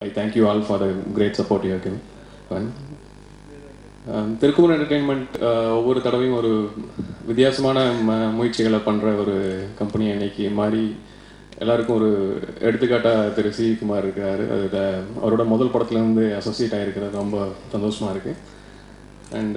I thank you all for the great support you given one Thirukumar entertainment ஒவ்வொரு தடவையும் ஒரு வித்தியாசமான ம முயற்சிகளை பண்ணுற ஒரு கம்பெனி இன்னைக்கு மாதிரி எல்லாருக்கும் ஒரு எடுத்துக்காட்டாக திரு சி குமார் இருக்கிறாரு அதில் அவரோட முதல் படத்துலேருந்து அசோசியேட் ஆகிருக்கிறது ரொம்ப சந்தோஷமாக இருக்குது and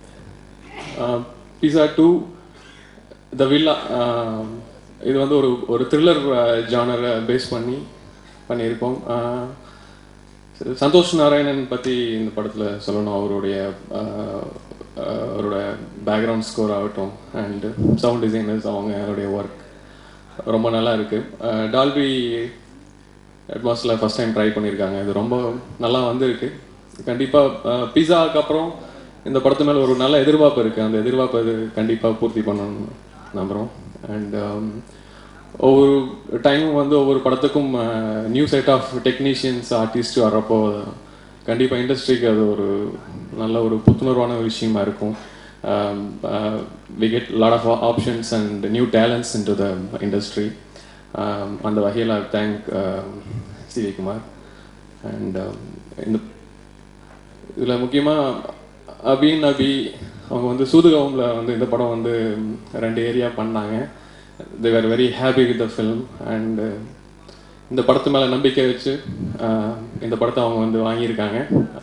pizza two the villa இது வந்து ஒரு ஒரு த்ரில்லர் ஜானரை பேஸ் பண்ணி பண்ணியிருக்கோம் ஆஹ் சந்தோஷ் நாராயணன் பற்றி இந்த படத்தில் சொல்லணும் அவருடைய ஆஹ், ஆஹ், அவரோட பேக்ரவுண்ட் ஸ்கோர் ஆகட்டும் அண்ட் சவுண்ட் டிசைனர்ஸ் அவங்க அவருடைய ஒர்க் ரொம்ப நல்லா இருக்குது டால்பி அட்மாஸில் ஃபஸ்ட் டைம் ட்ரை பண்ணியிருக்காங்க இது ரொம்ப நல்லா வந்திருக்கு கண்டிப்பாக பிஸாவுக்கு அப்புறம் இந்த படத்து மேலே ஒரு நல்ல எதிர்பார்ப்பு இருக்குது அந்த எதிர்பார்ப்பை இது கண்டிப்பாக பூர்த்தி பண்ணணும்னு நம்புகிறோம் அண்ட் ஒவ்வொரு டைமும் வந்து ஒவ்வொரு படத்துக்கும் new set of technicians artist வர்றப்போ கண்டிப்பாக இண்டஸ்ட்ரிக்கு அது ஒரு நல்ல ஒரு புத்துணர்வான விஷயமா இருக்கும் we get lot of options and new talents in to the industry அந்த வகையில் thank C V Kumar and இந்த இதில் முக்கியமாக அபின் அபி அவங்க வந்து சூதுகவுமில் வந்து இந்த படம் வந்து ரெண்டு ஏரியா பண்ணாங்க they were very happy with the film and இந்த படத்து மேலே நம்பிக்கை வச்சு ஆஹ், இந்த படத்தை அவங்க வந்து வாங்கியிருக்காங்க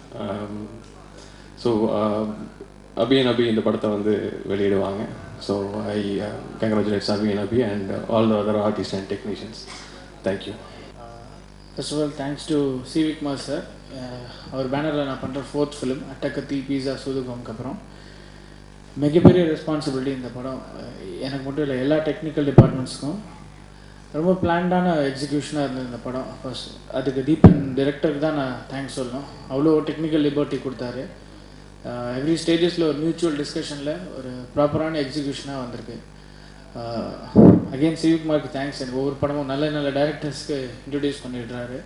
ஸோ அபி அண்ட் அபி இந்த படத்தை வந்து வெளியிடுவாங்க so I congratulates Abhi and Abhi and all the other artist and technicians thank you first of all thanks to C Vikmar sir அவர் பேனரில் நான் பண்ணுற ஃபோர்த் ஃபிலிம் அட்டக்கத்தி பீஸா சூதுகோம்க்கு அப்புறம் மிகப்பெரிய ரெஸ்பான்சிபிலிட்டி இந்த படம் அஹ், எனக்கு மட்டும் இல்லை எல்லா டெக்னிக்கல் டிபார்ட்மெண்ட்ஸ்க்கும் ரொம்ப பிளான்டான எக்ஸிக்யூஷனாக இருந்தது இந்த படம் ஃபர்ஸ்ட் அதுக்கு தீபன் டிரெக்டருக்கு தான் நான் தேங்க்ஸ் சொல்லணும் அவ்வளோ டெக்னிக்கல் லிபர்ட்டி கொடுத்தாரு எவ்ரி ஸ்டேஜஸில் ஒரு மியூச்சுவல் டிஸ்கஷனில் ஒரு ப்ராப்பரான எக்ஸிக்யூஷனாக வந்திருக்கு அகெயின் சிவிகுமாருக்கு தேங்க்ஸ் எனக்கு ஒவ்வொரு படமும் நல்ல நல்ல டைரக்டர்ஸ்க்கு இன்ட்ரடியூஸ் பண்ணிடுறாரு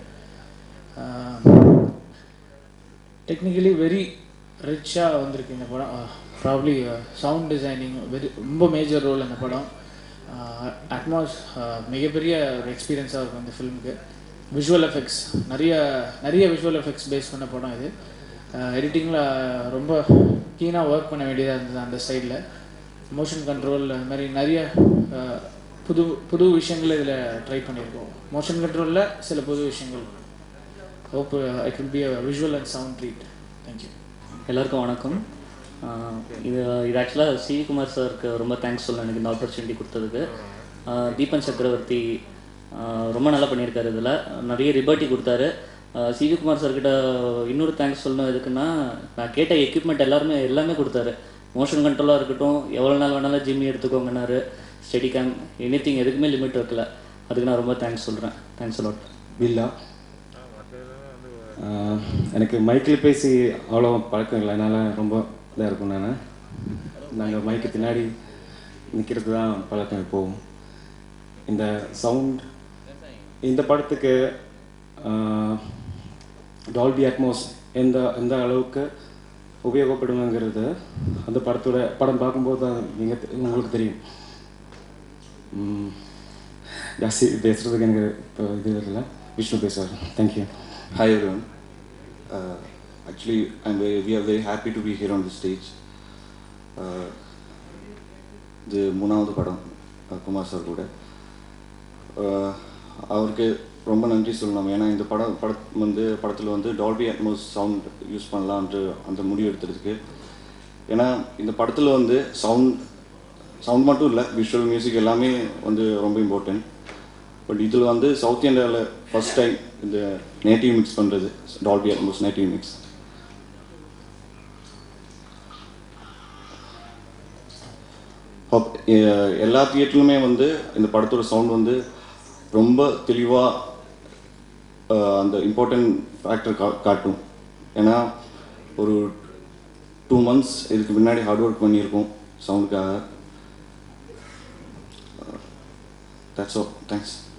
டெக்னிக்கலி வெரி ரிச்சாக வந்திருக்கு இந்த படம் ப்ராப்ளி சவுண்ட் டிசைனிங் வெரி ரொம்ப மேஜர் ரோல் அந்த படம் அட்மாஸ் மிகப்பெரிய ஒரு எக்ஸ்பீரியன்ஸாக இருக்கும் இந்த ஃபிலிமுக்கு விஷுவல் எஃபெக்ட்ஸ் நிறைய நிறைய விஷுவல் எஃபெக்ட்ஸ் பேஸ் பண்ண படம் இது எடிட்டிங்கில் ரொம்ப கீனாக ஒர்க் பண்ண வேண்டியதாக இருந்தது அந்த சைடில் மோஷன் கண்ட்ரோல் அந்த மாதிரி நிறைய அஹ், புது புது விஷயங்களை இதில் ட்ரை பண்ணியிருக்கோம் மோஷன் கண்ட்ரோலில் சில புது விஷயங்கள் hope it will be a visual and sound treat thank you எல்லாருக்கும் வணக்கம் ஆஹ் இது இது ஆக்சுவலாக சிவிகுமார் சாருக்கு ரொம்ப தேங்க்ஸ் சொல்லணும் எனக்கு இந்த ஆப்பர்ச்சுனிட்டி கொடுத்ததுக்கு ஆஹ் தீபன் சக்கரவர்த்தி ஆஹ் ரொம்ப நல்லா பண்ணியிருக்காரு இதில் நிறைய லிபர்ட்டி கொடுத்தாரு ஆஹ் சிவிகுமார் சார்கிட்ட இன்னொரு தேங்க்ஸ் சொல்லணும் எதுக்குன்னா நான் கேட்ட எக்யூப்மெண்ட் எல்லாருமே எல்லாமே கொடுத்தாரு மோஷன் கண்ட்ரோலாக இருக்கட்டும் எவ்வளோ நாள் வேணாலும் ஜிம்மி எடுத்துக்கோங்கன்னாரு ஸ்டெடி கேம் எனி திங் எதுக்குமே லிமிட் வைக்கல அதுக்கு நான் ரொம்ப தேங்க்ஸ் சொல்கிறேன் தேங்க்ஸ் அலாட் வில்லா ஆஹ் எனக்கு மைக்கில் பேசி அவ்வளோ பழக்கம் இல்லை அதனால் ரொம்ப இதாக இருக்கும் நான் நாங்கள் மைக்கு பின்னாடி நிற்கிறது தான் பழக்கம் இப்போவும் இந்த சவுண்ட் இந்த படத்துக்கு டால்பி அட்மோஸ் எந்த எந்த அளவுக்கு உபயோகப்படுங்கிறது அந்த படத்தோட படம் பார்க்கும்போது தான் நீங்கள் உங்களுக்கு தெரியும் ம், ஜாஸ்தி பேசுகிறதுக்கு எனக்கு இப்போ இது இல்லை விஷ்ணு பேசுவார் thank you Hi everyone. Uh, actually, I'm very, we are very happy to be here on the stage. Uh, இது மூணாவது படம் uh, குமார் சார் கூட Uh, அவருக்கு ரொம்ப நன்றி சொல்லணும் ஏன்னா இந்த படம் பட வந்து படத்தில் வந்து டால்பி அட்மோஸ் சவுண்ட் யூஸ் பண்ணலான்ட்டு அந்த முடிவு எடுத்துருக்கு ஏன்னா இந்த படத்தில் வந்து சவுண்ட் சவுண்ட் மட்டும் இல்லை விஷுவல் மியூசிக் எல்லாமே வந்து ரொம்ப இம்பார்ட்டன்ட் பட் இதில் வந்து சவுத் இந்தியாவில் ஃபர்ஸ்ட் டைம் இந்த நேட்டிவ் மிக்ஸ் பண்ணுறது டால்பி அட்மோஸ் நேட்டிவ் மிக்ஸ் எல்லா தியேட்டர்லுமே வந்து இந்த படத்தோட சவுண்ட் வந்து ரொம்ப தெளிவாக அந்த இம்பார்ட்டன்ட் ஃபேக்டர் கா காட்டும் ஏன்னா ஒரு டூ மந்த்ஸ் இதுக்கு முன்னாடி ஹார்ட் ஒர்க் பண்ணியிருக்கோம் சவுண்டுக்காக தட்ஸ் ஓ தேங்க்ஸ்